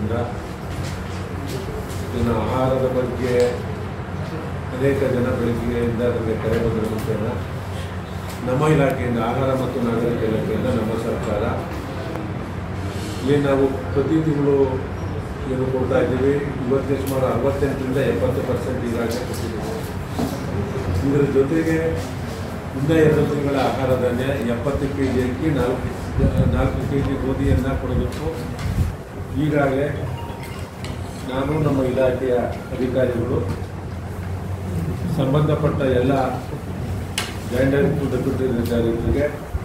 ಇರೋದ್ರಿಂದ ಇನ್ನು ಆಹಾರದ ಬಗ್ಗೆ ಅನೇಕ ಜನ ಬೆಳಗ್ಗೆಯಿಂದ ನಮಗೆ ಕರೆ ಬಂದಿರೋ ಮುಖೇನ ನಮ್ಮ ಇಲಾಖೆಯಿಂದ ಆಹಾರ ಮತ್ತು ನಾಗರಿಕ ಇಲಾಖೆಯಿಂದ ನಮ್ಮ ಸರ್ಕಾರ ಇಲ್ಲಿ ನಾವು ಪ್ರತಿ ತಿಂಗಳು ಏನು ಕೊಡ್ತಾ ಇದ್ದೀವಿ ಇವತ್ತಿಗೆ ಸುಮಾರು ಅರವತ್ತೆಂಟರಿಂದ ಎಪ್ಪತ್ತು ಪರ್ಸೆಂಟ್ ಈಗಾಗಲೇ ಕೊಟ್ಟಿದ್ದೀವಿ ಇದರ ಜೊತೆಗೆ ಇನ್ನ ಎರಡು ತಿಂಗಳ ಆಹಾರ ಧಾನ್ಯ ಎಪ್ಪತ್ತು ಕೆ ಜಿ ಅಕ್ಕಿ ನಾಲ್ಕು ನಾಲ್ಕು ಕೆ ಜಿ ಗೋಧಿಯನ್ನು ಕೊಡಬೇಕು ಈಗಾಗಲೇ ನಾನು ನಮ್ಮ ಇಲಾಖೆಯ ಅಧಿಕಾರಿಗಳು ಸಂಬಂಧಪಟ್ಟ ಎಲ್ಲ ಜಾಯಿಂಟ್ ಡೈರೆಕ್ಟರ್ ಡೆಪ್ಯೂಟಿ ಡೈರೆಕ್ಟರ್ಗೆ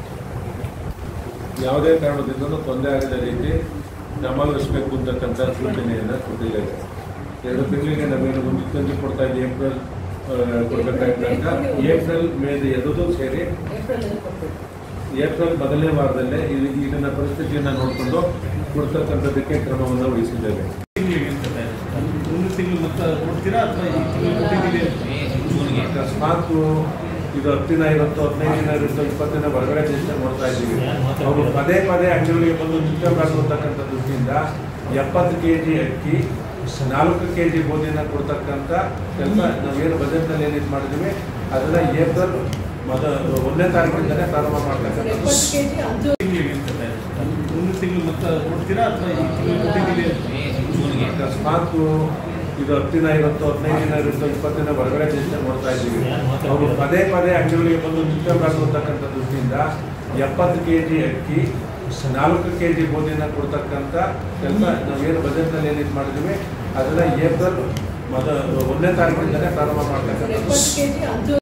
ಯಾವುದೇ ಕಾರಣದಿಂದಲೂ ತೊಂದರೆ ಆಗದ ರೀತಿ ಗಮನಿಸಬೇಕು ಅಂತಕ್ಕಂಥ ಸೂಚನೆಯನ್ನು ಕೊಟ್ಟಿದ್ದೇವೆ ಎರಡು ತಿಂಗಳಿಗೆ ನಾವೇನು ಒಂದು ತಂದು ಕೊಡ್ತಾ ಇದ್ದೀವಿ ಏಪ್ರಿಲ್ ಕೊಡಬೇಕಾಗಿದ್ದಂತ ಏಪ್ರಿಲ್ ಮೇದ ಎರಡೂ ಸೇರಿ ಏಪ್ರಿಲ್ ಮೊದಲನೇ ವಾರದಲ್ಲೇ ಇದು ಈಗಿನ ಪರಿಸ್ಥಿತಿಯನ್ನು ನೋಡಿಕೊಂಡು ಕೊಡ್ತಕ್ಕಂಥದ್ದಕ್ಕೆ ಕ್ರಮವನ್ನು ವಹಿಸಿದ್ದೇವೆ ತಿಂಗಳಿಗೆ ಅಂತ ಮುಂದಿನ ತಿಂಗಳು ಮತ್ತೆ ಕೊಡ್ತೀರಾ ಅಥವಾ ಈ ತಿಂಗಳು ಕೊಟ್ಟಿದ್ದೀವಿ ಅಕಸ್ಮಾತ್ ಇದು ಹತ್ತು ದಿನ ಇರುತ್ತೋ ಹದಿನೈದು ದಿನ ಇರುತ್ತೋ ಇಪ್ಪತ್ತು ದಿನ ಹೊರಗಡೆ ದೇಶ ನೋಡ್ತಾ ಇದ್ದೀವಿ ಅವರು ಪದೇ ಪದೇ ಅಂಗಡಿಗಳಿಗೆ ಬಂದು ನಿಂತ್ಕೋಬಾರ್ದು ಅಂತಕ್ಕಂಥ ದೃಷ್ಟಿಯಿಂದ ಎಪ್ಪತ್ತು ಕೆ ಜಿ ಅಕ್ಕಿ ನಾಲ್ಕು ಕೆ ಜಿ ಗೋಧಿನ ಕೊಡ್ತಕ್ಕಂಥ ಕೆಲಸ ನಾವೇನು ಬಜೆಟ್ನಲ್ಲಿ ಏನಿದು ಮಾಡಿದ್ದೀವಿ ಅದನ್ನ ಏಪ್ರಿಲ್ ಮೊದ ಒಂದನೇ ತಾರೀಕಿಂದಲೇ ಪ್ರಾರಂಭ ಮಾಡ್ತಕ್ಕಂಥದ್ದು ತಿಂಗಳಿಗೆ ಅಂತ ಮುಂದಿನ ತಿಂಗಳು ಮತ್ತೆ ಕೊಡ್ತೀರಾ ಅಥವಾ ಈ ತಿಂಗಳು ಕೊಟ್ಟಿದ್ದೀವಿ ಅಕಸ್ಮಾತ್ ಇದು ಹತ್ತು ದಿನ ಇರುತ್ತೋ ಹದಿನೈದು ದಿನ ಇರುತ್ತೋ ಇಪ್ಪತ್ತು ದಿನ ಹೊರಗಡೆ ದೇಶ ನೋಡ್ತಾ ಇದ್ದೀವಿ ಅವರು ಪದೇ ಪದೇ ಅಂಗಡಿಗಳಿಗೆ ಬಂದು ನಿಂತ್ಕೋಬಾರ್ದು ಅಂತಕ್ಕಂಥ ದೃಷ್ಟಿಯಿಂದ ಎಪ್ಪತ್ತು ಕೆ ಜಿ ಅಕ್ಕಿ ನಾಲ್ಕು ಕೆ ಜಿ ಗೋಧಿನ ಕೊಡ್ತಕ್ಕಂಥ ಕೆಲಸ ನಾವೇನು ಬಜೆಟ್ನಲ್ಲಿ ಏನಿದು ಮಾಡಿದ್ದೀವಿ ಅದನ್ನ ಏಪ್ರಿಲ್ ಮೊದ ಒಂದನೇ ತಾರೀಕಿಂದಲೇ ಪ್ರಾರಂಭ ಮಾಡ್ತಕ್ಕಂಥದ್ದು